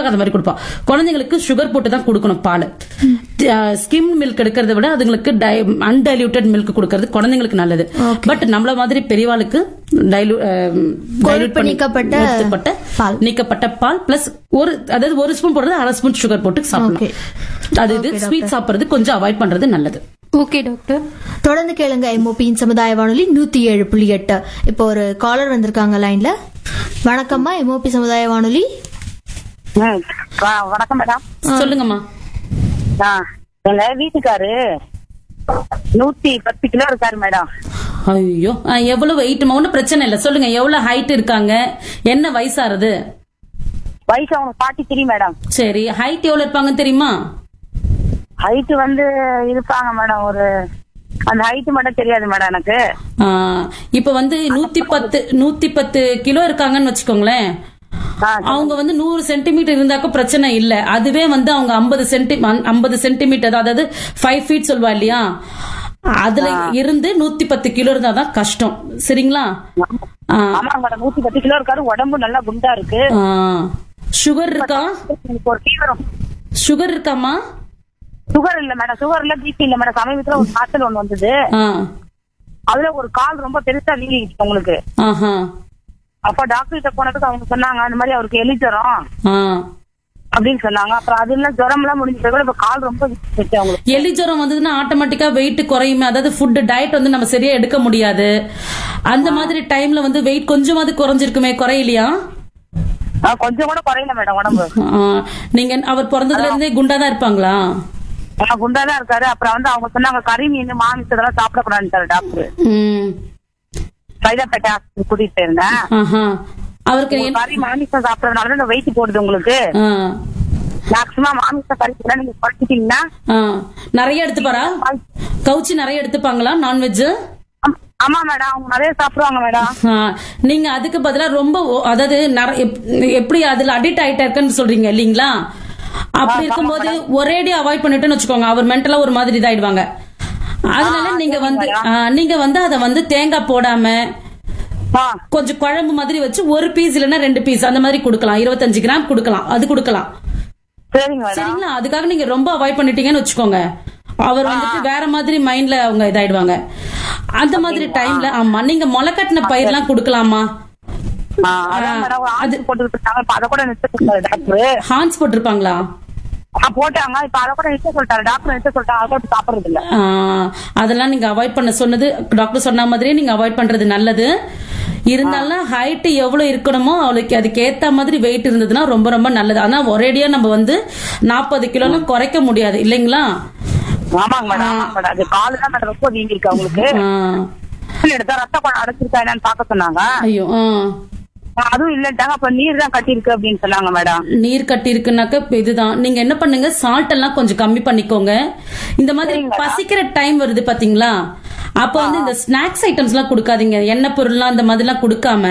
எதுக்காக அந்த மாதிரி கொடுப்போம் குழந்தைங்களுக்கு சுகர் போட்டு தான் கொடுக்கணும் பால் ஸ்கிம் மில்க் எடுக்கிறத விட அதுங்களுக்கு அன்டைல்யூட்டட் மில்க் கொடுக்கறது குழந்தைங்களுக்கு நல்லது பட் நம்மள மாதிரி பெரியவாளுக்கு dilute, அஹ், dilute கொழுப்பு பண்ணி நீக்கப்பட்ட நிறுத்தப்பட்ட பால். நீக்கப்பட்ட பால் பிளஸ் ஒரு அதாவது ஒரு ஸ்பூன் போடுறது அரை ஸ்பூன் சுகர் போட்டு Okay. சாப்பிடலாம் அது இது ஸ்வீட் சாப்பிடுறது கொஞ்சம் அவாய்ட் பண்றது நல்லது ஓகே டாக்டர் தொடர்ந்து கேளுங்க எம்ஓபியின் சமுதாய வானொலி நூத்தி ஏழு புள்ளி எட்டு இப்போ ஒரு காலர் வந்திருக்காங்க லைன்ல வணக்கம்மா எம்ஓபி சமுதாய வானொலி ம். வ- வணக்கம் மேடம் சொல்லுங்கம்மா ஆ, எங்க வீட்டுக்காரு நூத்தி பத்து கிலோ இருக்காரு மேடம் ஐயோ ஆ, எவ்வளவு வெயிட் ஒன்றும் பிரச்சனை இல்லை சொல்லுங்க எவ்வளவு ஹைட் இருக்காங்க என்ன வயசாறது வயசு அவனுக்கு ஃபார்ட்டி த்ரீ மேடம் சரி ஹைட் எவ்வளவு இருப்பாங்கன்னு தெரியுமா ஹைட் வந்து இருப்பாங்க மேடம் ஒரு அந்த ஹைட் மட்டும் தெரியாது மேடம் எனக்கு ஆ, இப்ப வந்து நூத்தி பத்து நூத்தி பத்து கிலோ இருக்காங்கன்னு வச்சுக்கோங்களேன் ஆ, அவங்க வந்து நூறு சென்டிமீட்டர் இருந்தாக்க பிரச்சனை இல்ல அதுவே வந்து அவங்க ஐம்பது சென்டி ஐம்பது சென்டிமீட்டர் அதாவது ஃபைவ் ஃபீட் சொல்வா இல்லையா அதுல இருந்து நூத்தி பத்து கிலோ இருந்தாதான் கஷ்டம் சரிங்களா ஆ, ஆமாங்க மேடம் நூத்தி பத்து கிலோ இருக்காரு உடம்பு நல்லா குண்டா இருக்கு ஆ. சுகர் இருக்கா எனக்கு ஒரு ஃபீவரும் சுகர் இருக்காமா சுகர் இல்ல மேடம் சுகர் இல்ல பிபி இல்ல மேடம் சமீபத்துல ஒரு காய்ச்சல் ஒண்ணு வந்தது ஆ அதுல ஒரு கால் ரொம்ப பெருசா வீங்கிடுச்சு உங்களுக்கு ஆஹா அப்ப டாக்டர் கிட்ட போனதுக்கு அவங்க சொன்னாங்க அந்த மாதிரி அவருக்கு எலி ஜுரம் ஆ அப்படின்னு சொன்னாங்க அப்புறம் அது எல்லாம் ஜுரம் எல்லாம் முடிஞ்சது கூட இப்ப கால் ரொம்ப வீங்கிடுச்சு அவங்களுக்கு எலி ஜுரம் வந்ததுன்னா ஆட்டோமேட்டிக்கா வெயிட் குறையுமே அதாவது ஃபுட் டயட் வந்து நம்ம சரியா எடுக்க முடியாது அந்த மாதிரி டைம்ல வந்து வெயிட் கொஞ்சமாவது குறைஞ்சிருக்குமே குறையலையா ஆ, கொஞ்சம் கூட குறையல மேடம் உடம்பு ஆ, நீங்க அவர் பிறந்ததுல இருந்தே குண்டா தான் இருப்பாங்களா ஆ, குண்டாதான் இருக்காரு அப்புறம் வந்து அவங்க சொன்னாங்க கறி மீன் மாமிசம் இதெல்லாம் சாப்பிடக்கூடாதுன்னு டாக்டர் ம் சைதாப்பேட்டை ஹாஸ்பிட்டல் கூட்டிட்டு போயிருந்தேன் ஆஹா அவருக்கு என்ன- கறி மாமிசம் சாப்பிடறதுனால இந்த வெயிட் போடுது உங்களுக்கு ஆ, மேக்சிமம் மாமிசம் கறி கூட நீங்க குறைச்சிட்டீங்கன்னா ஆ. நிறைய எடுத்துப்பாரா கவுச்சி நிறைய எடுத்துப்பாங்களா நான்வெஜ் ஆம்- ஆமா மேடம் அவங்க நிறைய சாப்பிடுவாங்க மேடம் நீங்க அதுக்கு பதிலா ரொம்ப ஓ- அதாவது நிறைய- எப்- எப்படி அதுல அடிக்ட் ஆயிட்டா இருக்குன்னு சொல்றீங்க இல்லீங்களா அப்படி இருக்கும்போது ஒரேடி அவாய்ட் பண்ணிட்டுன்னு வச்சுக்கோங்க அவர் மென்டலா ஒரு மாதிரி இதாயிடுவாங்க அதனால நீங்க வந்து ஆ, நீங்க வந்து அதை வந்து தேங்காய் போடாம ஆ, கொஞ்சம் குழம்பு மாதிரி வச்சு ஒரு பீஸ் இல்லைன்னா ரெண்டு பீஸ் அந்த மாதிரி கொடுக்கலாம் இருபத்தஞ்சு கிராம் கொடுக்கலாம் அது கொடுக்கலாம் சரிங்க மேடம் சரிங்களா அதுக்காக நீங்க ரொம்ப அவாய்ட் பண்ணிட்டீங்கன்னு வச்சுக்கோங்க அவர் வந்துட்டு வேற மாதிரி மைண்ட்ல அவங்க இதாயிடுவாங்க அந்த மாதிரி டைம்ல ஆமா நீங்க முளைக்கட்டின பயிர்லாம் கொடுக்கலாமா ஆ, அதான் மேடம் ஒரு ஆடு போட்டுக்கிட்டு இருக்காங்க இப்ப அதை கூட நிறுத்த சொல்லிட்டாரு டாக்டர் ஹான்ஸ் போட்டிருப்பாங்களா ஆ, போட்டாங்க இப்ப அதை கூட நிறுத்த சொல்லிட்டாரு டாக்டர் நிறுத்த சொல்லிட்டாங்க அதை கூட சாப்பிடுறது இல்ல ஆ, அதெல்லாம் நீங்க அவாய்ட் பண்ண சொன்னது டாக்டர் சொன்ன மாதிரியே நீங்க அவாய்ட் பண்றது நல்லது இருந்தாலும் ஹைட் எவ்வளவு இருக்கணுமோ அவளுக்கு அதுக்கு ஏத்த மாதிரி வெயிட் இருந்ததுன்னா ரொம்ப ரொம்ப நல்லது ஆனா ஒரேடியா நம்ம வந்து நாற்பது கிலோலாம் குறைக்க முடியாது இல்லைங்களா ஆமாங்க மேடம் ஆமாங்க மேடம் அது காலு தான் மேடம் ரொம்ப வீங்கி இருக்கு அவங்களுக்கு ஆ, எடுத்தா ரத்த குழம்பு அடைச்சிருக்கா என்னன்னு பாக்க சொன்னாங்க ஐயோ ஆ அதுவும் இல்லட்டாங்க அப்ப நீர் தான் கட்டி இருக்கு அப்படின்னு சொன்னாங்க மேடம் நீர் கட்டி இருக்குனாக்க இப்ப இதுதான் நீங்க என்ன பண்ணுங்க சால்ட் எல்லாம் கொஞ்சம் கம்மி பண்ணிக்கோங்க இந்த மாதிரி பசிக்கிற டைம் வருது பாத்தீங்களா அப்ப வந்து இந்த ஸ்நாக்ஸ் ஐட்டம்ஸ் எல்லாம் கொடுக்காதீங்க எண்ணெய் பொருள்லாம் இந்த மாதிரி எல்லாம் கொடுக்காம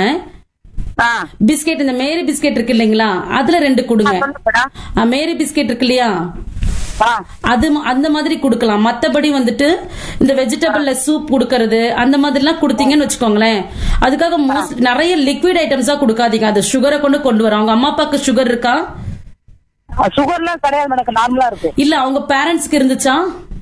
ஆ பிஸ்கெட் இந்த மேரி பிஸ்கெட் இருக்கு இல்லைங்களா அதுல ரெண்டு கொடுங்க சொல்லுங்க மேடம் ஆ, மேரி பிஸ்கெட் இருக்கு இல்லையா ஆ அது ம- அந்த மாதிரி கொடுக்கலாம் மத்தபடி வந்துட்டு இந்த வெஜிடபிள்ல சூப் கொடுக்கறது அந்த மாதிரி எல்லாம் கொடுத்தீங்கன்னு வச்சுக்கோங்களேன் அதுக்காக மோஸ்ட் நிறைய லிக்விட் ஐட்டம்ஸா கொடுக்காதீங்க அது சுகரை கொண்டு கொண்டு வரும் அவங்க அம்மா அப்பாக்கு சுகர் இருக்கா சுகர்லாம் கிடையாது மேடம் நார்மலா இருக்கு இல்ல அவங்க பேரண்ட்ஸ்க்கு இருந்துச்சா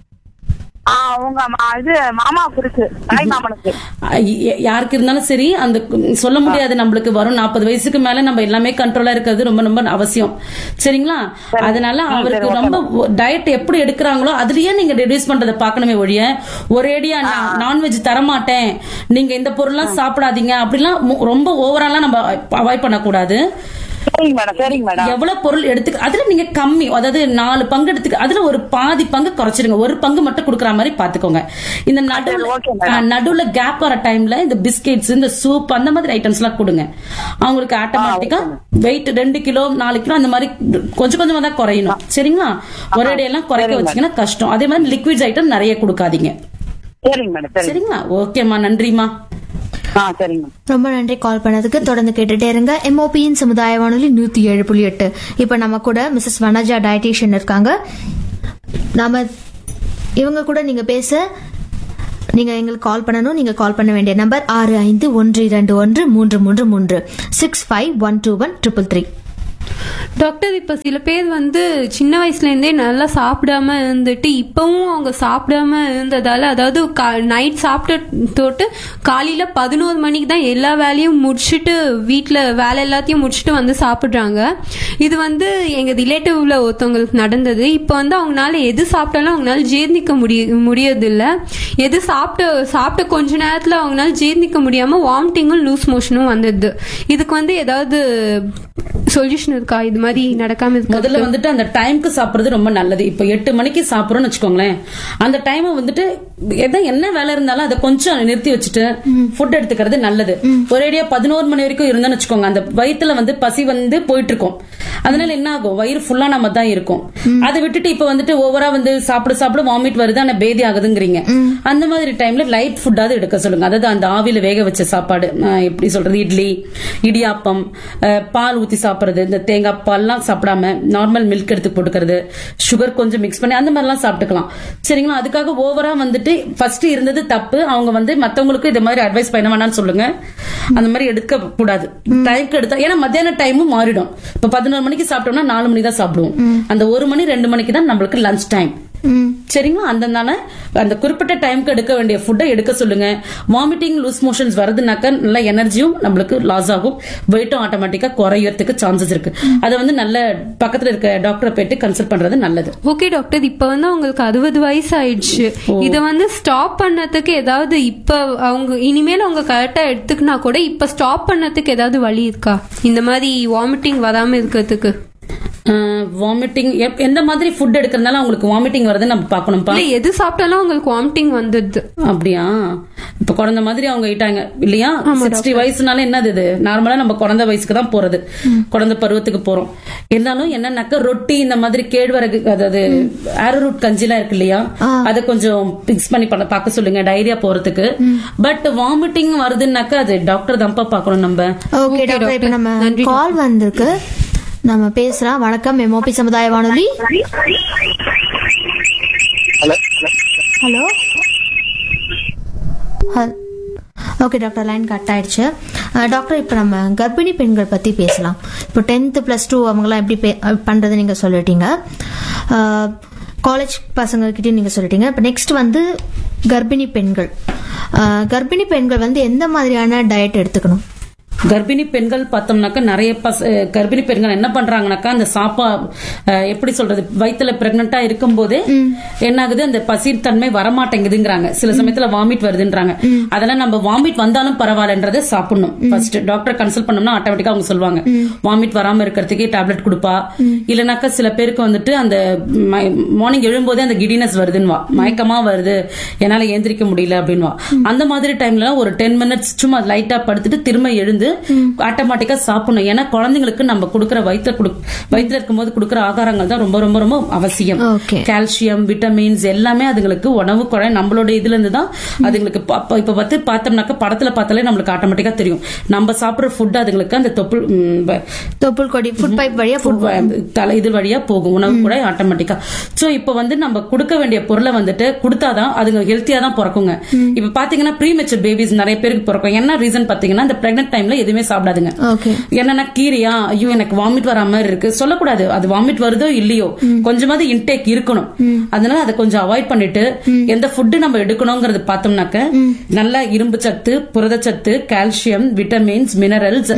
ஆ உங்க மா- இது மாமாவுக்கு இருக்கு தாய் மாமனுக்கு அ, ய- யாருக்கு இருந்தாலும் சரி அந்த சொல்ல முடியாது நம்மளுக்கு வரும் நாற்பது வயசுக்கு மேல நம்ம எல்லாமே கண்ட்ரோலா இருக்கிறது ரொம்ப ரொம்ப அவசியம் சரிங்களா அதனால அவருக்கு ரொம்ப டயட் எப்படி எடுக்கிறாங்களோ அதுலயே நீங்க ரெடியூஸ் பண்றதை பார்க்கணுமே ஒழிய ஒரேடியா நான்வெஜ் தரமாட்டேன் நீங்க இந்த பொருள்லாம் சாப்பிடாதீங்க அப்படிலாம் மு- ரொம்ப ஓவராலா நம்ம அவாய்ட் பண்ணக்கூடாது சரிங்க மேடம் சரிங்க மேடம் எவ்வளவு பொருள் எடுத்துக்க அதுல நீங்க கம்மி அதாவது நாலு பங்கு எடுத்துக்க அதுல ஒரு பாதி பங்கு குறைச்சிருங்க ஒரு பங்கு மட்டும் கொடுக்குற மாதிரி பாத்துக்கோங்க இந்த நடுவுல okay, ஆ, நடுவுல கேப் வர டைம்ல இந்த பிஸ்கெட்ஸ் இந்த சூப் அந்த மாதிரி ஐட்டம்ஸ் எல்லாம் கொடுங்க அவங்களுக்கு ஆட்டோமேட்டிக்கா வெயிட் ரெண்டு கிலோ நாலு கிலோ அந்த மாதிரி கொஞ்சம் கொஞ்சமா தான் குறையணும் சரிங்களா ஒரே எல்லாம் குறைக்க வச்சீங்கன்னா கஷ்டம் அதே மாதிரி லிக்விட்ஸ் ஐட்டம் நிறைய கொடுக்காதீங்க சரிங்க மேடம் சரிங்க சரிங்களா ஓகேம்மா நன்றிம்மா ஆ சரிங்க மேடம் ரொம்ப நன்றி கால் பண்ணதுக்கு தொடர்ந்து கேட்டுட்டே இருங்க எம்ஓபியின் சமுதாய வானொலி நூத்தி ஏழு புள்ளி எட்டு இப்ப நம்ம கூட மிஸ்ஸஸ் வனஜா டயட்டீஷியன் இருக்காங்க நாம இவங்க கூட நீங்க பேச நீங்க எங்களுக்கு கால் பண்ணணும் நீங்க கால் பண்ண வேண்டிய நம்பர் ஆறு ஐந்து ஒன்று இரண்டு ஒன்று மூன்று மூன்று மூன்று six five one two one triple three doctor இப்ப சில பேர் வந்து சின்ன வயசுல இருந்தே நல்லா சாப்பிடாம இருந்துட்டு இப்பவும் அவங்க சாப்பிடாம இருந்ததால அதாவது நைட் சாப்பிட்டு தொட்டு காலையில பதினோரு மணிக்கு தான் எல்லா வேலையும் முடிச்சுட்டு வீட்ல வேலை எல்லாத்தையும் முடிச்சுட்டு வந்து சாப்பிடுறாங்க இது வந்து எங்க ரிலேட்டிவ்ல ஒருத்தவங்களுக்கு நடந்தது இப்போ வந்து அவங்களால எது சாப்பிட்டாலும் அவங்களால ஜீர்ணிக்க முடிய முடியறது இல்ல எது சாப்பிட்ட சாப்பிட்ட கொஞ்ச நேரத்துல அவங்களால ஜீர்ணிக்க முடியாம வாமிட்டிங்கும் லூஸ் மோஷனும் வந்துடுது இதுக்கு வந்து ஏதாவது சொல்யூஷன் இருக்கா இது மாதிரி நடக்காம இருக்கு முதல்ல வந்துட்டு அந்த டைம்க்கு சாப்பிடுறது ரொம்ப நல்லது இப்போ எட்டு மணிக்கு சாப்பிடுறோம்னு வச்சுக்கோங்களேன் அந்த டைமை வந்துட்டு எதை என்ன வேலை இருந்தாலும் அதை கொஞ்சம் நிறுத்தி வச்சுட்டு ஃபுட் எடுத்துக்கிறது நல்லது ஒரேடியா பதினோரு மணி வரைக்கும் இருந்தோம்னு வச்சுக்கோங்க அந்த வயித்துல வந்து பசி வந்து போயிட்டு இருக்கும் அதனால என்ன ஆகும் வயிறு ஃபுல்லா நம்ம தான் இருக்கும் அதை விட்டுட்டு இப்ப வந்துட்டு ஓவரா வந்து சாப்பிட சாப்பிட வாமிட் வருது ஆனா பேதி ஆகுதுங்கிறீங்க அந்த மாதிரி டைம்ல லைட் ஃபுட்டாவது எடுக்க சொல்லுங்க அதாவது அந்த ஆவியில வேக வச்ச சாப்பாடு அஹ் எப்படி சொல்றது இட்லி இடியாப்பம் அஹ் பால் ஊத்தி சாப்பிடுறது இந்த தேங்காய் பால்லாம் சாப்பிடாம நார்மல் மில்க் எடுத்து போட்டுக்கிறது சுகர் கொஞ்சம் மிக்ஸ் பண்ணி அந்த மாதிரிலாம் சாப்பிட்டுக்கலாம் சரிங்களா அதுக்காக ஓவரா வந்துட்டு ஃபர்ஸ்ட் இருந்தது தப்பு அவங்க வந்து மத்தவங்களுக்கு இது மாதிரி அட்வைஸ் பண்ண வேணாம்னு சொல்லுங்க அந்த மாதிரி எடுக்க கூடாது டைம்க்கு எடுத்தா ஏன்னா மத்தியான டைமும் மாறிடும் இப்ப பதினோரு மணிக்கு சாப்பிட்டோம்னா நாலு மணி தான் சாப்பிடுவோம் அந்த ஒரு மணி ரெண்டு மணிக்கு தான் நம்மளுக்கு லஞ்ச் டைம் ம் சரிங்களா அந்த அந்த குறிப்பிட்ட டைம்க்கு எடுக்க வேண்டிய ஃபுட்டை எடுக்க சொல்லுங்க வாமிட்டிங் லூஸ் மோஷன்ஸ் வருதுனாக்கா நல்ல எனர்ஜியும் நம்மளுக்கு லாஸ் ஆகும் வெயிட்டும் ஆட்டோமேட்டிக்கா குறையறதுக்கு சான்சஸ் இருக்கு அதை வந்து நல்ல பக்கத்துல இருக்க டாக்டரை போயிட்டு கன்சல்ட் பண்றது நல்லது ஓகே டாக்டர் இப்ப வந்து அவங்களுக்கு அறுபது வயசு ஆயிடுச்சு இத வந்து ஸ்டாப் பண்ணதுக்கு ஏதாவது இப்ப அவங்க இனிமேல் அவங்க கரெக்டா எடுத்துக்கினா கூட இப்ப ஸ்டாப் பண்ணதுக்கு ஏதாவது வழி இருக்கா இந்த மாதிரி வாமிட்டிங் வராம இருக்கிறதுக்கு வாமிட்டிங் எந்த மாதிரி ஃபுட் எடுக்கிறதுனால அவங்களுக்கு வாமிட்டிங் வருதுன்னு நம்ம பார்க்கணும்ப்பா இல்ல எது சாப்பிட்டாலும் அவங்களுக்கு வாமிட்டிங் வந்துடுது அப்படியா இப்ப குழந்தை மாதிரி அவங்க ஆயிட்டாங்க இல்லையா சிக்ஸ்டி வயசுனால என்னது இது நார்மலா நம்ம குழந்தை வயசுக்கு தான் போறது குழந்தை பருவத்துக்கு போறோம் இருந்தாலும் என்னன்னாக்க ரொட்டி இந்த மாதிரி கேழ்வரகு அதாவது ஆரோரூட் கஞ்சிலாம் இருக்கு இல்லையா அதை கொஞ்சம் பிக்ஸ் பண்ணி பண்ண பார்க்க சொல்லுங்க டைரியா போறதுக்கு பட் வாமிட்டிங் வருதுன்னாக்கா அது டாக்டர் தான்ப்பா பார்க்கணும் நம்ம ஓகே டாக்டர் இப்ப நம்ம நன்றி, கால் வந்திருக்கு நம்ம பேசலாம் வணக்கம் எம்ஓபி சமுதாய வானொலி hello hello okay doctor line cut ஆயிடுச்சு அஹ், டாக்டர் இப்போ நம்ம கர்ப்பிணி பெண்கள் பற்றி பேசலாம் இப்போ டென்த்து ப்ளஸ் டூ அவங்களாம் எப்படி பே பண்ணுறது நீங்கள் சொல்லிட்டீங்க காலேஜ் பசங்கக்கிட்டே நீங்கள் சொல்லிட்டீங்க இப்போ நெக்ஸ்ட் வந்து கர்ப்பிணி பெண்கள் அஹ், கர்ப்பிணி பெண்கள் வந்து எந்த மாதிரியான டயட் எடுத்துக்கணும் கர்ப்பிணி பெண்கள் பார்த்தோம்னாக்கா நிறைய பச அஹ் கர்ப்பிணி பெண்கள் என்ன பண்றாங்கனாக்கா அந்த சாப்பா அஹ் எப்படி சொல்றது வயித்துல பிரெக்னண்டா இருக்கும் போதே என்ன ஆகுது அந்த பசி தன்மை வரமாட்டேங்குதுங்கிறாங்க சில சமயத்துல வாமிட் வருதுன்றாங்க அதெல்லாம் நம்ம வாமிட் வந்தாலும் பரவாயில்லன்றதை சாப்பிடணும் ஃபர்ஸ்ட் டாக்டர் கன்சல்ட் பண்ணோம்னா ஆட்டோமேட்டிக்கா அவங்க சொல்லுவாங்க வாமிட் வராம இருக்கிறதுக்கே டேப்லெட் கொடுப்பா இல்லைனாக்கா சில பேருக்கு வந்துட்டு அந்த மார்னிங் எழும்போதே அந்த கிடினஸ் வருதுன்னுவா மயக்கமா வருது என்னால ஏந்திரிக்க முடியல அப்படின்வா அந்த மாதிரி டைம்ல ஒரு டென் மினிட்ஸ் சும்மா லைட்டா படுத்துட்டு திரும்ப எழுந்து ஆட்டோமேட்டிக்கா சாப்பிடணும் ஏன்னா குழந்தைங்களுக்கு நம்ம கொடுக்குற வயிற்றுல குடு வயிற்றுல இருக்கும்போது கொடுக்குற ஆகாரங்கள் தான் ரொம்ப ரொம்ப ரொம்ப அவசியம் Okay. கால்சியம் விட்டமின்ஸ் எல்லாமே அதுங்களுக்கு உணவு குழை நம்மளோட இதுல இருந்து தான் அதுங்களுக்கு ப- ப- இப்ப பார்த்து பார்த்தோம்னாக்க படத்துல பார்த்தாலே நம்மளுக்கு ஆட்டோமேட்டிக்கா தெரியும் நம்ம சாப்பிடுற ஃபுட் அதுங்களுக்கு அந்த தொப்புள் ம், வ- தொப்புள் கொடி ஃபுட் பைப் வழியா food வ- தலை இது வழியா போகும் உணவு கூட ஆட்டோமேட்டிக்கா சோ இப்ப வந்து நம்ம கொடுக்க வேண்டிய பொருளை வந்துட்டு கொடுத்தாதான் அதுங்க ஹெல்த்தியா தான் பிறக்குங்க இப்ப பாத்தீங்கன்னா ப்ரீமெச்சர் பேபிஸ் நிறைய பேருக்கு பிறக்கும் என்ன ரீசன் பாத்தீங்கன்னா இந்த பிரெக்னன்ட் டைம்ல எதுவுமே சாப்பிடாதுங்க ஓகே என்னன்னா கீரையா ஐயோ எனக்கு வாமிட் வரா மாதிரி இருக்கு சொல்லக்கூடாது அது வாமிட் வருதோ இல்லையோ கொஞ்சமாவது இன்டேக் இருக்கணும் அதனால அதை கொஞ்சம் அவாய்ட் பண்ணிட்டு எந்த ஃபுட்டு நம்ம எடுக்கணுங்கிறது பார்த்தோம்னாக்க நல்ல இரும்பு சத்து புரதச்சத்து கால்சியம் விட்டமின்ஸ் மினரல்ஸ்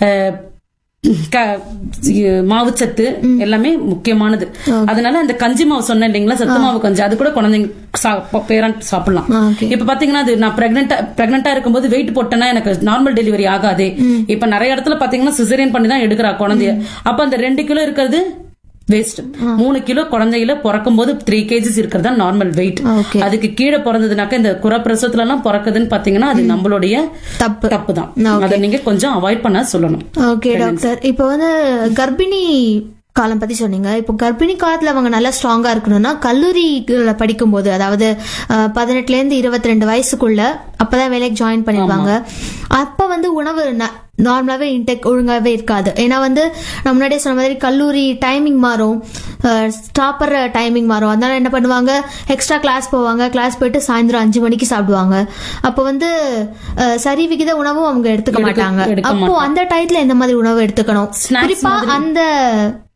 மாவுச்சத்து எல்லாமே முக்கியமானது அதனால அந்த கஞ்சி மாவு சொன்னேன் இல்லைங்களா சத்து மாவு கஞ்சி அது கூட குழந்தைங்க பேரண்ட் சாப்பிடலாம் ஓகே இப்ப பாத்தீங்கன்னா அது நான் பிரெக்னெண்டா பிரெக்னெண்டா இருக்கும்போது வெயிட் போட்டேன்னா எனக்கு நார்மல் டெலிவரி ஆகாது இப்ப நிறைய இடத்துல பாத்தீங்கன்னா சிசரியன் பண்ணி தான் எடுக்கிறா குழந்தைய அப்ப அந்த ரெண்டு கிலோ இருக்கிறது வேஸ்ட் மூணு கிலோ குழந்தையில பிறக்கும் போது த்ரீ கேஜிஸ் இருக்கிறதா நார்மல் வெயிட் Okay. அதுக்கு கீழே பிறந்ததுனாக்க இந்த குறப்பிரசவத்துல எல்லாம் பிறக்குதுன்னு பாத்தீங்கன்னா அது நம்மளுடைய தப்பு தப்பு தான் Okay. அதை நீங்க கொஞ்சம் அவாய்ட் பண்ண சொல்லணும் ஓகே டாக்டர் இப்போ வந்து கர்ப்பிணி காலம் பத்தி சொன்னீங்க இப்போ கர்ப்பிணி காலத்துல அவங்க நல்லா ஸ்ட்ராங்கா இருக்கணும்னா கல்லூரிகளை படிக்கும்போது அதாவது அஹ், பதினெட்டுல இருந்து இருபத்தி ரெண்டு வயசுக்குள்ள அப்பதான் வேலைக்கு ஜாயின் பண்ணிருப்பாங்க அப்ப வந்து உணவு நார்மலாவே இன்டெக் ஒழுங்காவே இருக்காது ஏன்னா வந்து நான் முன்னாடியே சொன்ன மாதிரி கல்லூரி டைமிங் மாறும் ஸ்டாப்பர் டைமிங் மாறும் அதனால என்ன பண்ணுவாங்க எக்ஸ்ட்ரா கிளாஸ் போவாங்க கிளாஸ் போயிட்டு சாயந்தரம் அஞ்சு மணிக்கு சாப்பிடுவாங்க அப்போ வந்து அஹ், சரி விகித உணவும் அவங்க எடுத்துக்க எடுக்க- மாட்டாங்க எடுக்க அப்போ அந்த டயத்துல எந்த மாதிரி உணவு எடுத்துக்கணும் Snacks குறிப்பா அந்த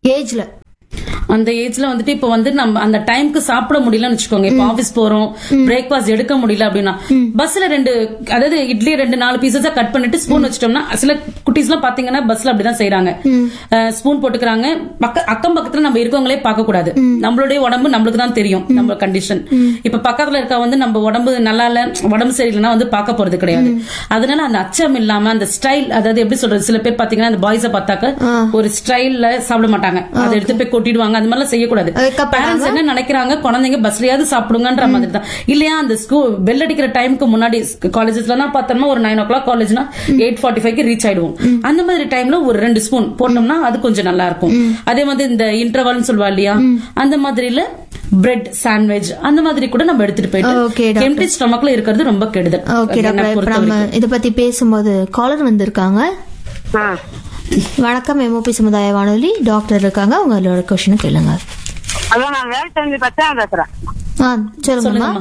ஏஜ்ல அந்த ஏஜ்ல வந்துட்டு இப்ப வந்து நம்ம அந்த டைம்க்கு சாப்பிட முடியலன்னு வச்சுக்கோங்க இப்ப ஆபீஸ் போறோம் பிரேக்ஃபாஸ்ட் எடுக்க முடியல அப்படின்னா பஸ்ல ரெண்டு அதாவது இட்லி ரெண்டு நாலு பீசஸா கட் பண்ணிட்டு ஸ்பூன் வச்சிட்டோம்னா சில குட்டீஸ் எல்லாம் பாத்தீங்கன்னா பஸ்ல அப்படிதான் செய்யறாங்க ஸ்பூன் போட்டுக்கிறாங்க பக்க அக்கம் பக்கத்துல நம்ம இருக்கவங்களே பார்க்க கூடாது நம்மளுடைய உடம்பு நம்மளுக்கு தான் தெரியும் நம்ம கண்டிஷன் இப்ப பக்கத்துல இருக்க வந்து நம்ம உடம்பு நல்லா இல்ல உடம்பு சரியில்லைன்னா வந்து பார்க்க போறது கிடையாது அதனால அந்த அச்சம் இல்லாம அந்த ஸ்டைல் அதாவது எப்படி சொல்றது சில பேர் பாத்தீங்கன்னா அந்த பாய்ஸ பார்த்தாக்க ஒரு ஸ்டைல்ல சாப்பிட மாட்டாங்க அதை எடுத்து போய் கொட்டிடுவாங்க அந்த மாதிரிலாம் செய்யக்கூடாது வெக்கப்படாம? பேரண்ட்ஸ் என்ன நினைக்கிறாங்க குழந்தைங்க பஸ்லயாவது சாப்பிடுங்கன்ற மாதிரி தான் இல்லையா அந்த ஸ்கூல் பெல் அடிக்கிற டைமுக்கு முன்னாடி காலேஜஸ்லாம் பார்த்தோம்னா ஒரு நைன் ஓ கிளாக் காலேஜ்னா எயிட் ஃபார்ட்டி ஃபைவ்க்கு ரீச் ஆயிடுவோம் அந்த மாதிரி டைம்ல ஒரு ரெண்டு ஸ்பூன் போட்டோம்னா அது கொஞ்சம் நல்லா இருக்கும் அதே மாதிரி இந்த இன்டர்வல்னு சொல்லுவா இல்லையா அந்த மாதிரில பிரெட் சாண்ட்விச் அந்த மாதிரி கூட நம்ம எடுத்துட்டு Okay, போயிட்டு doctor. எம்டி ஸ்டொமக்ல இருக்கிறது ரொம்ப கெடுதல் ஓகே என்னை டாக்டர் இப்ப பொறுத்த நம்ம வரைக்கும். இத பத்தி பேசும்போது காலர் வந்திருக்காங்க ஆ. வணக்கம் எம்ஓபி சமுதாய வானொலி டாக்டர் இருக்காங்க உங்களோட கொஸ்டின் கேளுங்க அதான் நான் வேலை செஞ்சு பச்சா பேசுறேன் ஆ சொல்லுங்கம்மா சொல்லுங்கம்மா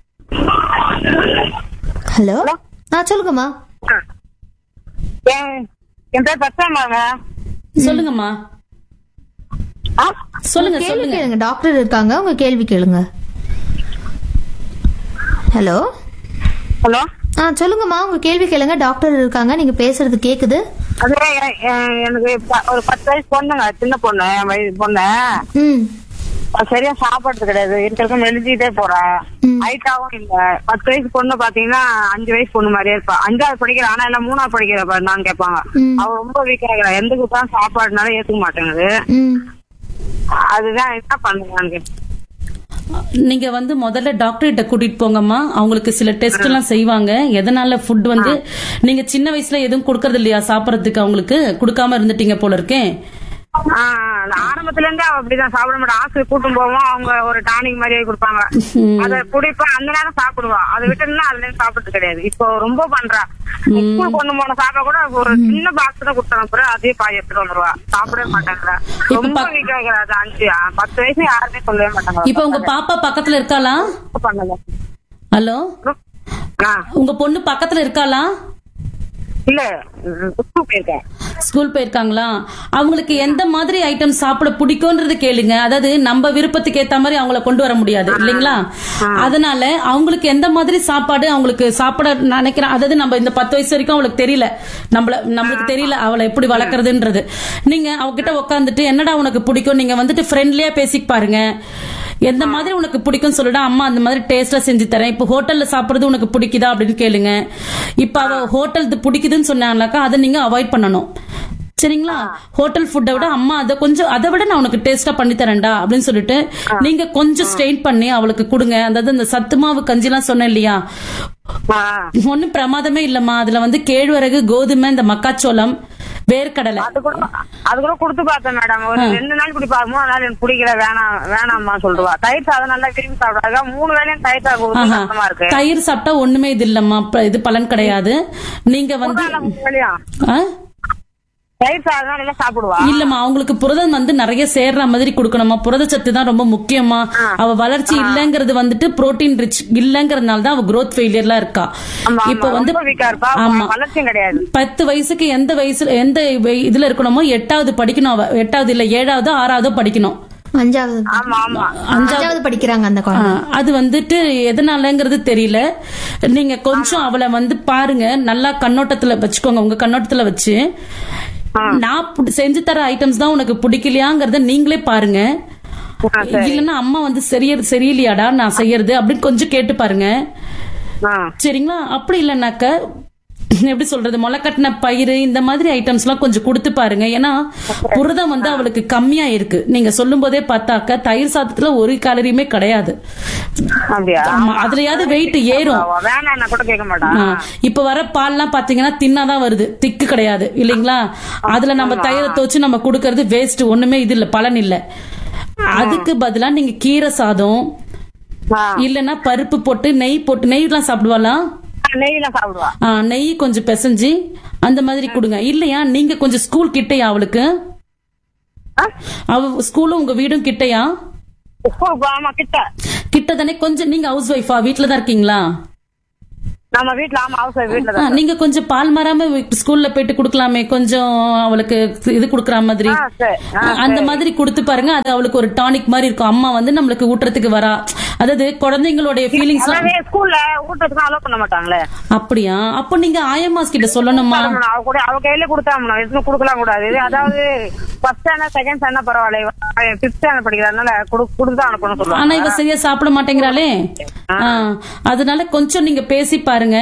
ஹலோ ஆ சொல்லுங்கம்மா ஆ. என் என் பேர் பச்சாமாங்க சொல்லுங்கம்மா ஆ சொல்லுங்க கேள்வி சொல்லுங்க கேளுங்க டாக்டர் இருக்காங்க உங்க கேள்வி கேளுங்க ஹலோ ஹலோ ஆ சொல்லுங்கம்மா உங்க கேள்வி கேளுங்க டாக்டர் இருக்காங்க நீங்க பேசுறது கேக்குது அது எ- எ- எனக்கு ப- ஒரு பத்து வயசு பொண்ணுங்க சின்ன பொண்ணு என் வயசு பொண்ணு ம் அது சரியா சாப்பிடுறது கிடையாது இருக்க மெலிஞ்சிட்டே போறேன் ஹைட்டாவும் இல்ல பத்து வயசு பொண்ணு பாத்தீங்கன்னா அஞ்சு வயசு பொண்ணு மாதிரியே இருப்பா அஞ்சாவது படிக்கிற ஆனா எல்லாம் மூணாவது படிக்கிற நான் கேட்பாங்க ம். அவ ரொம்ப வீக்கா இருக்கிறா எந்த கொடுத்தாலும் சாப்பாடுனால ஏத்துக்க மாட்டேங்குது ம் அதுதான் என்ன பண்ணுவாங்க நீங்க வந்து முதல்ல டாக்டர் கிட்ட கூட்டிட்டு போங்கம்மா அவங்களுக்கு சில டெஸ்ட் எல்லாம் செய்வாங்க எதனால ஃபுட் வந்து நீங்க சின்ன வயசுல எதுவும் கொடுக்கறது இல்லையா சாப்பிடறதுக்கு அவங்களுக்கு கொடுக்காம இருந்துட்டீங்க போல இருக்கேன் நான் ஆரம்பத்துல இருந்தே அவ அப்படிதான் சாப்பிட மாட்டா ஆஸ்பத்திரி கூட்டும் போவோம் அவங்க ஒரு டானிக் மாதிரியே கொடுப்பாங்க அத குடிப்பேன் அந்த நேரம் சாப்பிடுவா அதை விட்டுனா அதுல இருந்து சாப்பிடுறது கிடையாது இப்போ ரொம்ப பண்றா ஸ்கூல் கொண்டு போன சாப்பிட கூட ஒரு சின்ன பாக்ஸ் தான் கொடுத்தன பிறகு அதே பாய் எடுத்துட்டு வந்துருவா சாப்பிடவே மாட்டாங்களா ரொம்ப ப- வீக்கா இருக்கிறா அது அஞ்சு ஆ, பத்து வயசு யாருமே சொல்லவே மாட்டாங்க இப்ப உங்க பாப்பா பக்கத்துல இருக்காளா பண்ணல ஹலோ ஆ, உங்க பொண்ணு பக்கத்துல இருக்காளா இல்ல ஸ்கூல் போயிருக்கேன் ஸ்கூல் போயிருக்காங்களா அவங்களுக்கு எந்த மாதிரி ஐட்டம் சாப்பிட பிடிக்கும்ன்றது கேளுங்க அதாவது நம்ம விருப்பத்துக்கு ஏத்த மாதிரி அவங்கள கொண்டு வர முடியாது இல்லைங்களா அதனால அவங்களுக்கு எந்த மாதிரி சாப்பாடு அவங்களுக்கு சாப்பிட நினைக்கிறேன் அதாவது நம்ம இந்த பத்து வயசு வரைக்கும் அவளுக்கு தெரியல நம்மள நம்மளுக்கு தெரியல அவளை எப்படி வளர்க்கறதுன்றது நீங்க அவகிட்ட உட்காந்துட்டு என்னடா உனக்கு பிடிக்கும் நீங்க வந்துட்டு ஃப்ரெண்ட்லியா பேசிக் பாருங்க எந்த மாதிரி உனக்கு பிடிக்கும் சொல்லிடா அம்மா அந்த மாதிரி டேஸ்டா செஞ்சு தரேன் இப்போ ஹோட்டல்ல சாப்பிடுறது உனக்கு பிடிக்குதா அப்படின்னு கேளுங்க இப்ப அவ ஹோட்டல் பிடிக்குதுன்னு சொன்னாங்கனாக்கா அதை நீங்க அவாய்ட் பண்ணணும் சரிங்களா ஹோட்டல் ஃபுட்டை விட அம்மா அதை கொஞ்சம் அதை விட நான் உனக்கு டேஸ்டா பண்ணி தரேன்டா அப்படின்னு சொல்லிட்டு நீங்க கொஞ்சம் ஸ்ட்ரெயின் பண்ணி அவளுக்கு கொடுங்க அதாவது இந்த சத்து மாவு கஞ்சிலாம் சொன்னேன் இல்லையா ஆ, ஒன்னும் பிரமாதமே இல்லம்மா அதுல வந்து கேழ்வரகு கோதுமை இந்த மக்காச்சோளம் வேர்க்கடலை அது கூட அது கூட கொடுத்து பார்த்தேன் மேடம் ஒரு ரெண்டு நாள் குடிப்பா மூணு நாள் எனக்கு பிடிக்கல வேணாம் வேணாம்மா சொல்லுவா தயிர் சாதம் நல்லா விரும்பி சாப்பிடாங்க மூணு வேளையும் தயிர் சாதம் கொடுத்து ஆஹா. கஷ்டமா இருக்கு தயிர் சாப்பிட்டா ஒண்ணுமே இது இல்லம்மா ப- இது பலன் கிடையாது நீங்க வந்து கொடுத்தாலும் மூணு வேளையும் ஆ? தயிர் சாதம் நல்லா சாப்பிடுவா இல்லம்மா அவங்களுக்கு புரதம் வந்து நிறைய சேர்ற மாதிரி கொடுக்கணுமா புரதச்சத்து தான் ரொம்ப முக்கியமா அவ வளர்ச்சி இல்லங்கிறது வந்துட்டு புரோட்டீன் ரிச் இல்லங்கறதுனால தான் அவ growth ஃபெயிலியர்லாம் இருக்கா ஆமா, இப்போ ஆமா, வந்து ரொம்ப வீக்கா இருப்பா ஆமா வளர்ச்சியும் கிடையாது பத்து வயசுக்கு எந்த வயசுல எந்த வய- இதுல இருக்கணுமோ எட்டாவது படிக்கணும் அவ எட்டாவது இல்ல ஏழாவது ஆறாவது படிக்கணும் அஞ்சாவது ஆமா ஆமா அஞ்சாவது படிக்கிறாங்க அந்த குழந்தை ஆ, அது வந்துட்டு எதனாலங்கிறது தெரியல நீங்க கொஞ்சம் அவளை வந்து பாருங்க நல்லா கண்ணோட்டத்துல வச்சுக்கோங்க உங்க கண்ணோட்டத்துல வச்சு நான் புடி- செஞ்சு தர ஐட்டம்ஸ் தான் உனக்கு பிடிக்கலையாங்கிறத நீங்களே பாருங்க ஆ, சரி. இல்லன்னா அம்மா வந்து சரிய சரியில்லையாடா நான் செய்யறது அப்படின்னு கொஞ்சம் கேட்டு பாருங்க ஆ. சரிங்களா அப்படி இல்லைனாக்க எப்படி சொல்றது முளைக்கட்டின பயிறு இந்த மாதிரி ஐட்டம்ஸ் எல்லாம் கொஞ்சம் கொடுத்து பாருங்க ஏன்னா புரதம் வந்து அவளுக்கு கம்மியா இருக்கு நீங்க சொல்லும் போதே பார்த்தாக்க தயிர் சாதத்துல ஒரு கேலரியுமே கிடையாது அப்படியா ஆமா அதுலயாவது வெயிட் ஏறும் அவ வேணாம் கூட கேட்க மாட்டா ஆ, இப்ப வர பால்லாம் பாத்தீங்கன்னா தின்னாதான் வருது திக்கு கிடையாது இல்லைங்களா அதுல நம்ம தயிரை தோச்சு நம்ம கொடுக்கறது வேஸ்ட் ஒண்ணுமே இது இல்ல பலன் இல்ல அதுக்கு பதிலா நீங்க கீரை சாதம் ஆ. இல்லனா பருப்பு போட்டு நெய் போட்டு நெய் எல்லாம் சாப்பிடுவாளா நெய்லாம் சாப்பிடுவா ஆ, நெய் கொஞ்சம் பிசைஞ்சு அந்த மாதிரி கொடுங்க இல்லையா நீங்க கொஞ்சம் ஸ்கூல் கிட்டையா அவளுக்கு ஆ? அவ ஸ்கூலும் உங்க வீடும் கிட்டையா ஸ்கூலுக்கு ஆமா கிட்ட கிட்ட தானே கொஞ்சம் நீங்க ஹவுஸ் ஒய்ஃபா வீட்டுல தான் இருக்கீங்களா நம்ம வீட்ல ஆமா ஹவுஸ் வீட்ல ஆ, தான் நீங்க கொஞ்சம் பால் மாறாம ஸ்கூல்ல போயிட்டு குடுக்கலாமே கொஞ்சம் அவளுக்கு இது குடுக்கற மாதிரி ஆ, சரி. ஆ, அந்த மாதிரி கொடுத்து பாருங்க அது அவளுக்கு ஒரு டானிக் மாதிரி இருக்கும் அம்மா வந்து நம்மளுக்கு ஊட்டுறதுக்கு வரா அதாவது குழந்தைங்களுடைய ஃபீலிங்ஸ் அதாவது ஸ்கூல்ல ஊட்டத்துக்கு அலோவ் பண்ண மாட்டாங்களே அப்படியா அப்போ நீங்க ஆயம்மாஸ் கிட்ட சொல்லணுமா ஆமா, அவ கூட அவ கையில கொடுத்தாமணும் எதுவும் கொடுக்கலாம் கூடாது இது அதாவது ஃபர்ஸ்ட் ஸ்டாண்டர்ட் செகண்ட் ஸ்டாண்டர்ட் பரவாயில்ல பிப்த் ஸ்டாண்டர்ட் படிக்கிறதுனால கொடுத்து அனுப்பணும் ஆனா சொல்லுவாங்க இவ சரியா சாப்பிட மாட்டேங்கிறாளே ஆ, அதனால கொஞ்சம் நீங்க பேசி பாருங்க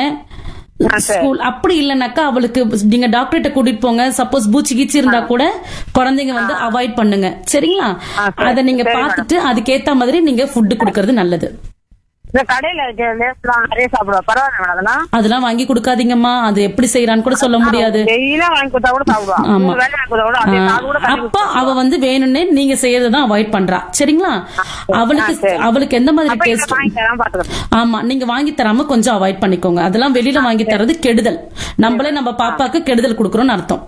ஆ, சரி. ஸ்கூல் அப்படி இல்லைனாக்கா அவளுக்கு நீங்க டாக்டர்கிட்ட கூட்டிட்டு போங்க சப்போஸ் பூச்சி கீச்சி இருந்தா கூட குழந்தைங்க வந்து அவாய்ட் பண்ணுங்க சரிங்களா ஆ, சரி. அத நீங்க சரி, பார்த்துட்டு அதுக்கேத்த மாதிரி நீங்க ஃபுட் கொடுக்கறது நல்லது இந்த கடையில லேஸ்லாம் நிறைய சாப்பிடுவா பரவாயில்ல மேடம் அதெல்லாம் அதெல்லாம் வாங்கி கொடுக்காதீங்கம்மா அது எப்படி செய்யறான்னு கூட சொல்ல முடியாது டெய்லியும் வாங்கி கொடுத்தா கூட சாப்பிடுவா ஆமா. மூணு வேளை வாங்கி கொடுத்தா கூட அப்படியே காது கூட தண்ணி அப்ப அவ வந்து வேணும்னே நீங்க செய்யறதான் அவாய்ட் பண்றா சரிங்களா அவளுக்கு சரி. அவளுக்கு எந்த மாதிரி அப்ப இதை டேஸ்ட் வாங்கி தராம பாத்துக்கிறேன் ஆமா நீங்க வாங்கி தராம கொஞ்சம் அவாய்ட் பண்ணிக்கோங்க அதெல்லாம் வெளியில வாங்கி தரது கெடுதல் நம்மளே நம்ம பாப்பாக்கு கெடுதல் கொடுக்கறோம்னு அர்த்தம்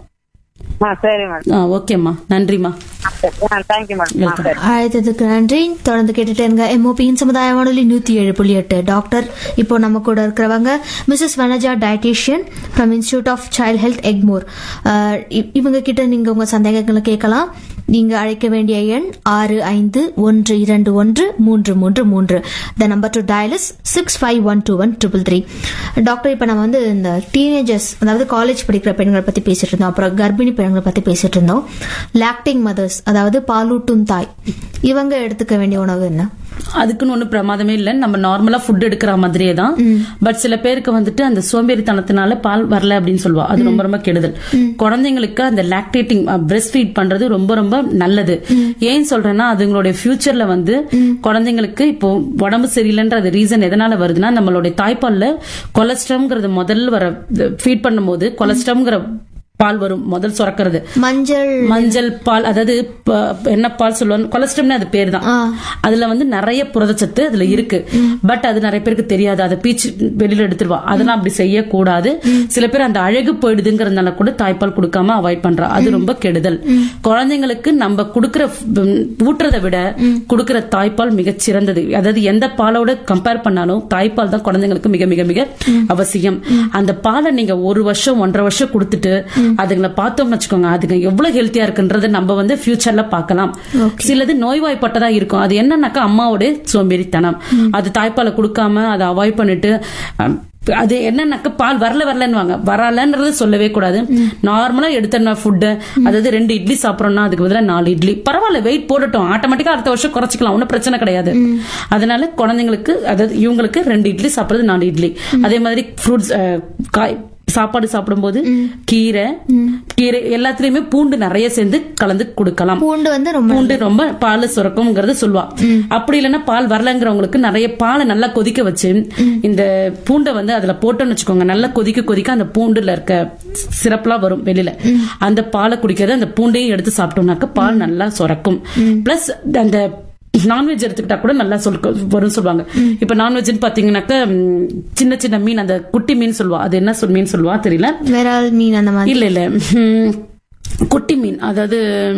ஆ சரி மேடம் ஆ, ஓகேம்மா நன்றிம்மா தேங்க்யூ மேடம் ஆ சரி அழைத்ததுக்கு நன்றி தொடர்ந்து கேட்டுட்டே இருங்க எம்ஓபியின் சமுதாய வானொலி நூத்தி ஏழு புள்ளி எட்டு டாக்டர் இப்போ நம்ம கூட இருக்கிறவங்க Mrs Vanaja dietitian from institute of child health Egmore ah, இ- இவங்க கிட்ட நீங்க உங்க சந்தேகங்களை கேட்கலாம் நீங்க அழைக்க வேண்டிய எண் ஆறு ஐந்து ஒன்று இரண்டு ஒன்று மூன்று மூன்று மூன்று the number to dial is six five one two one triple three doctor இப்போ நம்ம வந்து இந்த டீனேஜர்ஸ் அதாவது காலேஜ் படிக்கிற பெண்களை பத்தி பேசிட்டு இருந்தோம் அப்புறம் கர்ப்பிணி பெண்களை பத்தி பேசிட்டு இருந்தோம் லாக்டிங் மதர்ஸ் அதாவது பாலூட்டும் தாய் இவங்க எடுத்துக்க வேண்டிய உணவு என்ன அதுக்குன்னு ஒண்ணும் பிரமாதமே இல்ல நம்ம நார்மலா ஃபுட் எடுக்கிற மாதிரியே தான் பட் சில பேருக்கு வந்துட்டு அந்த சோம்பேறித்தனத்தினால பால் வரல அப்படின்னு சொல்லுவா அது ரொம்ப ரொம்ப கெடுதல் குழந்தைங்களுக்கு அந்த லாக்டேட்டிங் பிரஸ்ட் ஃபீட் பண்றது ரொம்ப ரொம்ப நல்லது ஏன் சொல்றேன்னா அதுங்களுடைய ஃபியூச்சர்ல வந்து குழந்தைங்களுக்கு இப்போ உடம்பு சரியில்லைன்றது ரீசன் எதனால வருதுன்னா நம்மளுடைய தாய்ப்பால்ல கொலஸ்ட்ரம்ங்கிறது முதல்ல வர ஃபீட் பண்ணும்போது கொலஸ்ட்ரம்ங்கிற பால் வரும் முதல் சுரக்கிறது மஞ்சள் மஞ்சள் பால் அதாவது ப- என்ன பால் சொல்லுவாங்க கொலஸ்ட்ரம்னு அது பேர் தான் ஆ. அதுல வந்து நிறைய புரதச்சத்து அதுல இருக்கு பட் அது நிறைய பேருக்கு தெரியாது அதை பீச்சு வெளியில எடுத்துருவா அதெல்லாம் அப்படி செய்யக்கூடாது சில பேர் அந்த அழகு போயிடுதுங்கிறதுனால கூட தாய்ப்பால் கொடுக்காம அவாய்ட் பண்றா அது ரொம்ப கெடுதல் குழந்தைங்களுக்கு நம்ம கொடுக்கிற ம், ஊட்டுறதை விட கொடுக்கிற தாய்ப்பால் மிகச் சிறந்தது அதாவது எந்த பாலோட கம்பேர் பண்ணாலும் தாய்ப்பால் தான் குழந்தைங்களுக்கு மிக மிக மிக அவசியம் அந்த பாலை நீங்க ஒரு வருஷம் ஒன்றரை வருஷம் கொடுத்துட்டு அதுங்களை பார்த்தோம்னு வச்சுக்கோங்க அதுங்க எவ்வளவு ஹெல்த்தியா இருக்குன்றத நம்ம வந்து ஃபியூச்சர்ல பார்க்கலாம் சிலது நோய்வாய்ப்பட்டதா இருக்கும் அது என்னன்னாக்கா அம்மாவோட சோம்பேறித்தனம் அது தாய்ப்பாலை கொடுக்காம அதை அவாய்ட் பண்ணிட்டு அம், அது என்னன்னாக்க பால் வரல வரலன்னுவாங்க வரலன்றது சொல்லவே கூடாது நார்மலா எடுத்த ஃபுட்டு அதாவது ரெண்டு இட்லி சாப்பிடறோம்னா அதுக்கு பதிலா நாலு இட்லி பரவாயில்ல வெயிட் போடட்டும் ஆட்டோமேட்டிக்கா அடுத்த வருஷம் குறைச்சிக்கலாம் ஒன்றும் பிரச்சனை கிடையாது அதனால குழந்தைங்களுக்கு அதாவது இவங்களுக்கு ரெண்டு இட்லி சாப்பிடுறது நாலு இட்லி அதே மாதிரி ஃப்ரூட்ஸ் காய் சாப்பாடு சாப்பிடும்போது கீரை கீரை எல்லாத்துலயுமே பூண்டு நிறைய சேர்ந்து கலந்து கொடுக்கலாம் பூண்டு வந்து ரொம்ப பூண்டு ரொம்ப பால் சுரக்கும்ங்கிறது சொல்லுவா அப்படி இல்லைன்னா பால் வரலங்கிறவங்களுக்கு நிறைய பாலை நல்லா கொதிக்க வச்சு இந்த பூண்டை வந்து அதுல போட்டோம்னு வச்சுக்கோங்க நல்லா கொதிக்க கொதிக்க அந்த பூண்டுல இருக்க சிறப்புலாம் வரும் வெளியில அந்த பாலை குடிக்கிறது அந்த பூண்டையும் எடுத்து சாப்பிட்டோம்னாக்க பால் நல்லா சுரக்கும் பிளஸ் அந்த நான்வெஜ் எடுத்துக்கிட்டா கூட நல்லா சொல் வரும் சொல்லுவாங்க இப்ப நான்வெஜ்னு பாத்தீங்கன்னாக்க ம், சின்ன சின்ன மீன் அந்த குட்டி மீன் சொல்லுவா அது என்ன சொல் மீன் சொல்லுவா தெரியல விரால் மீன் அந்த மாதிரி இல்ல இல்ல ம், குட்டி மீன் அதாவது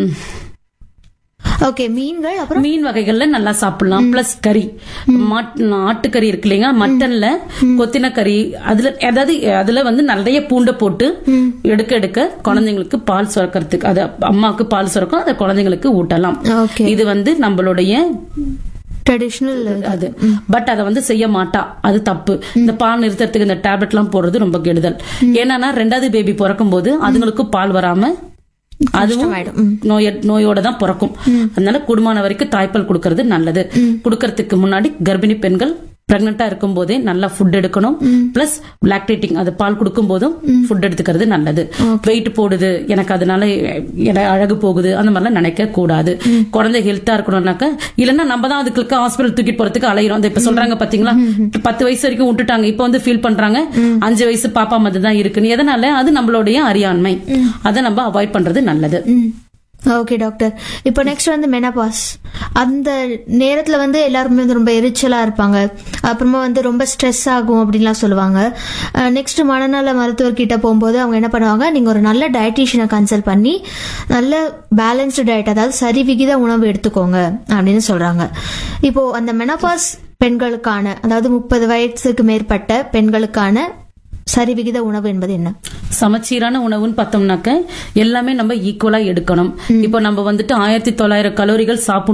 ஓகே மீன்கள் அப்புறம் மீன் வகைகள்ல நல்லா சாப்பிடலாம் பிளஸ் கறி மாட்- ஆட்டுக்கறி இருக்கு இல்லைங்களா மட்டன்ல கொத்தின கறி அதுல அதாவது அதுல வந்து நிறைய பூண்டை போட்டு எடுக்க எடுக்க குழந்தைங்களுக்கு பால் சுரக்கிறதுக்கு அது அம்மாவுக்கு பால் சுரக்கும் அதை குழந்தைங்களுக்கு ஊட்டலாம் ஓகே இது வந்து நம்மளுடைய ட்ரெடிஷ்னல் அது பட் அதை வந்து செய்ய மாட்டா அது தப்பு இந்த பால் நிறுத்தறதுக்கு இந்த டேப்லெட் எல்லாம் போடுறது ரொம்ப கெடுதல் ஏன்னா ரெண்டாவது பேபி பிறக்கும் போது அதுங்களுக்கு பால் வராம அதுவும் நோய நோயோட தான் பிறக்கும் அதனால குடும்பமான வரைக்கும் தாய்ப்பால் கொடுக்கறது நல்லது கொடுக்கறதுக்கு முன்னாடி கர்ப்பிணி பெண்கள் பிரெக்னெண்டா இருக்கும் போதே நல்லா ஃபுட் எடுக்கணும் பிளஸ் லாக்டேட்டிங் அது பால் கொடுக்கும் போதும் ஃபுட் எடுத்துக்கிறது நல்லது வெயிட் போடுது எனக்கு அதனால எடை அழகு போகுது அந்த மாதிரிலாம் நினைக்க கூடாது குழந்தை ஹெல்த்தா இருக்கணும்னாக்க இல்லைன்னா நம்ம தான் அதுக்கு ஹாஸ்பிட்டல் தூக்கிட்டு போறதுக்கு அலையிறோம் அந்த இப்ப சொல்றாங்க பாத்தீங்களா பத்து வயசு வரைக்கும் விட்டுட்டாங்க இப்ப வந்து ஃபீல் பண்றாங்க அஞ்சு வயசு பாப்பா மாதிரி தான் இருக்குன்னு எதனால அது நம்மளுடைய அறியாண்மை அதை நம்ம அவாய்ட் பண்றது நல்லது ஓகே டாக்டர் இப்போ நெக்ஸ்ட் வந்து மெனபாஸ் அந்த நேரத்துல வந்து எல்லாருமே வந்து ரொம்ப எரிச்சலா இருப்பாங்க அப்புறமா வந்து ரொம்ப ஸ்ட்ரெஸ் ஆகும் அப்படின்லாம் சொல்லுவாங்க நெக்ஸ்ட் மனநல மருத்துவர்கிட்ட போகும்போது அவங்க என்ன பண்ணுவாங்க நீங்க ஒரு நல்ல டயட்டீஷியனை கன்சல்ட் பண்ணி நல்ல பேலன்ஸ்டு டயட் அதாவது சரி விகித உணவு எடுத்துக்கோங்க அப்படின்னு சொல்றாங்க இப்போ அந்த மெனபாஸ் பெண்களுக்கான அதாவது முப்பது வயசுக்கு மேற்பட்ட பெண்களுக்கான சரிவிகித உணவு என்பது என்ன சமச்சீரான உணவுன்னு பார்த்தோம்னாக்க எல்லாமே நம்ம ஈக்குவலா எடுக்கணும் இப்போ நம்ம வந்துட்டு ஆயிரத்தி தொள்ளாயிரம் கலோரிகள் சாப்பிடணும்